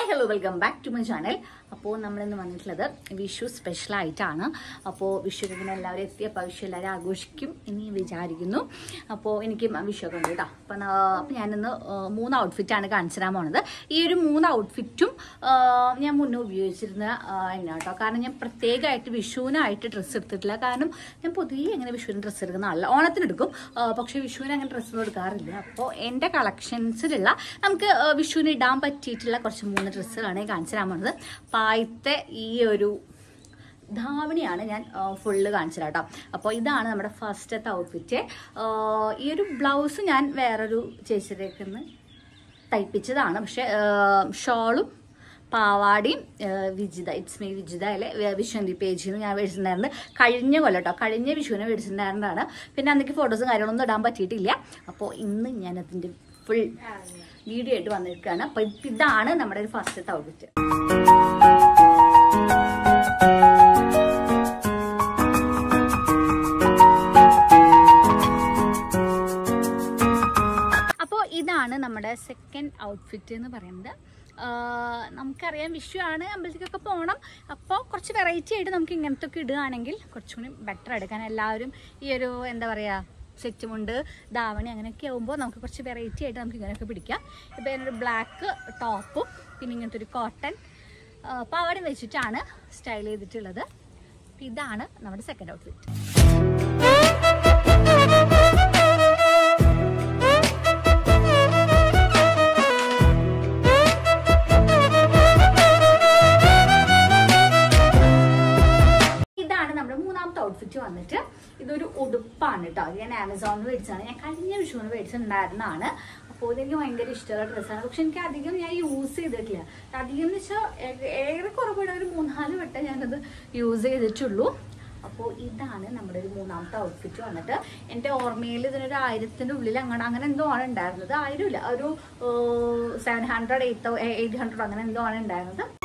hi hello welcome back to my channel അപ്പോൾ നമ്മളിന്ന് വന്നിട്ടുള്ളത് വിഷു സ്പെഷ്യൽ ആയിട്ടാണ് അപ്പോൾ വിഷു ഇങ്ങനെ എല്ലാവരും എത്തിയപ്പോൾ വിഷു എല്ലാവരും ആഘോഷിക്കും എന്ന് ഞാൻ വിചാരിക്കുന്നു അപ്പോൾ എനിക്ക് വിഷു ഒക്കെ ഉണ്ട് കേട്ടോ അപ്പം അപ്പം ഞാനിന്ന് ആ, മൂന്ന് ഔട്ട്ഫിറ്റാണ് കാണിച്ചു തരാൻ പോണത് ഈ ഒരു മൂന്ന് ഔട്ട്ഫിറ്റും ആ, ഞാൻ മുന്നേ ഉപയോഗിച്ചിരുന്ന ആ, എണ്ണ കേട്ടോ കാരണം ഞാൻ പ്രത്യേകമായിട്ട് വിഷുവിനായിട്ട് ഡ്രസ്സ് എടുത്തിട്ടില്ല കാരണം ഞാൻ പൊതുവെ അങ്ങനെ വിഷുവിന് ഡ്രസ്സ് എടുക്കുന്ന ആളല്ല ഓണത്തിന് എടുക്കും ആ, പക്ഷേ വിഷുവിന് അങ്ങനെ ഡ്രസ്സ് എടുക്കാറില്ല അപ്പോൾ എൻ്റെ കളക്ഷൻസിലുള്ള നമുക്ക് ആ, വിഷുവിന് ഇടാൻ പറ്റിയിട്ടുള്ള കുറച്ച് മൂന്ന് ഡ്രസ്സുകളാണ് ഞാൻ കാണിച്ചു തരാൻ പോകുന്നത് പായത്തെ ഈ ഒരു ധാവണിയാണ് ഞാൻ ഫുള്ള് കാണിച്ചത് കേട്ടോ അപ്പോൾ ഇതാണ് നമ്മുടെ ഫസ്റ്റത്തെ ഔട്ട്ഫിറ്റ് ഈ ഒരു ബ്ലൗസ് ഞാൻ വേറൊരു ചേച്ചിയിലേക്ക് നിന്ന് തയ്പ്പിച്ചതാണ് പക്ഷെ ഷോളും പാവാടിയും ആ, വിജിത ഇറ്റ്സ് മീ വിജിതയിലെ വിശ്വന്തി പേജിൽ നിന്ന് ഞാൻ മേടിച്ചിട്ടുണ്ടായിരുന്നു കഴിഞ്ഞ കൊല്ലം കേട്ടോ കഴിഞ്ഞ വിഷുവിനെ മേടിച്ചിട്ടുണ്ടായിരുന്നതാണ് പിന്നെ അന്നേക്ക് ഫോട്ടോസും കാര്യങ്ങളൊന്നും ഇടാൻ പറ്റിയിട്ടില്ല അപ്പോൾ ഇന്ന് ഞാൻ അതിൻ്റെ ഫുൾ വീഡിയോ ആയിട്ട് വന്നിരിക്കുകയാണ് അപ്പോൾ ഇതാണ് നമ്മുടെ ഒരു ഫസ്റ്റത്തെ ഔട്ട്ഫിറ്റ് അപ്പോൾ ഇതാണ് നമ്മുടെ സെക്കൻഡ് ഔട്ട്ഫിറ്റ് എന്ന് പറയുന്നത് ആഹ് നമുക്കറിയാം വിഷു ആണ് അമ്പലത്തിലേക്കൊക്കെ പോകണം അപ്പോൾ കുറച്ച് വെറൈറ്റി ആയിട്ട് നമുക്ക് ഇങ്ങനത്തെ ഒക്കെ ഇടുകയാണെങ്കിൽ കുറച്ചുകൂടി ബെറ്റർ എടുക്കാൻ എല്ലാവരും ഈ ഒരു എന്താ പറയുക സെറ്റുമുണ്ട് ധാവണി അങ്ങനെയൊക്കെ ആകുമ്പോൾ നമുക്ക് കുറച്ച് വെറൈറ്റി ആയിട്ട് നമുക്ക് ഇങ്ങനെയൊക്കെ പിടിക്കാം ഇപ്പോൾ ഇതിനൊരു ബ്ലാക്ക് ടോപ്പും പിന്നെ ഇങ്ങനത്തെ ഒരു കോട്ടൺ പാവാടയും വെച്ചിട്ടാണ് സ്റ്റൈൽ ചെയ്തിട്ടുള്ളത് അപ്പോൾ ഇതാണ് നമ്മുടെ സെക്കൻഡ് ഔട്ട്ഫിറ്റ് ഇതാണ് നമ്മുടെ മൂന്നാമത്തെ ഔട്ട്ഫിറ്റ് വന്നിട്ട് ഇതൊരു ഉടുപ്പാണ് കേട്ടോ ഇത് ഞാൻ ആമസോണിൽ മേടിച്ചതാണ് ഞാൻ കഴിഞ്ഞ വിഷുവിന് മേടിച്ചിട്ടുണ്ടായിരുന്നതാണ് അപ്പോൾ ഇതെനിക്ക് ഭയങ്കര ഇഷ്ടമുള്ള ഡ്രസ്സാണ് പക്ഷെ എനിക്ക് അധികം ഞാൻ യൂസ് ചെയ്തിട്ടില്ല അധികം എന്ന് വെച്ചാൽ ഏറെ കുറവുള്ള ഒരു മൂന്നാല് വട്ടം ഞാനത് യൂസ് ചെയ്തിട്ടുള്ളൂ അപ്പോൾ ഇതാണ് നമ്മുടെ ഒരു മൂന്നാമത്തെ ഔട്ട്ഫിറ്റ് വന്നിട്ട് എൻ്റെ ഓർമ്മയിൽ ഇതിനൊരു ആയിരത്തിൻ്റെ ഉള്ളിൽ അങ്ങനെ അങ്ങനെ എന്തോ ആണ് ഉണ്ടായിരുന്നത് ആയിരം ഇല്ല ഒരു seven hundred eight eight hundred അങ്ങനെ എന്തോ ആണ് ഉണ്ടായിരുന്നത്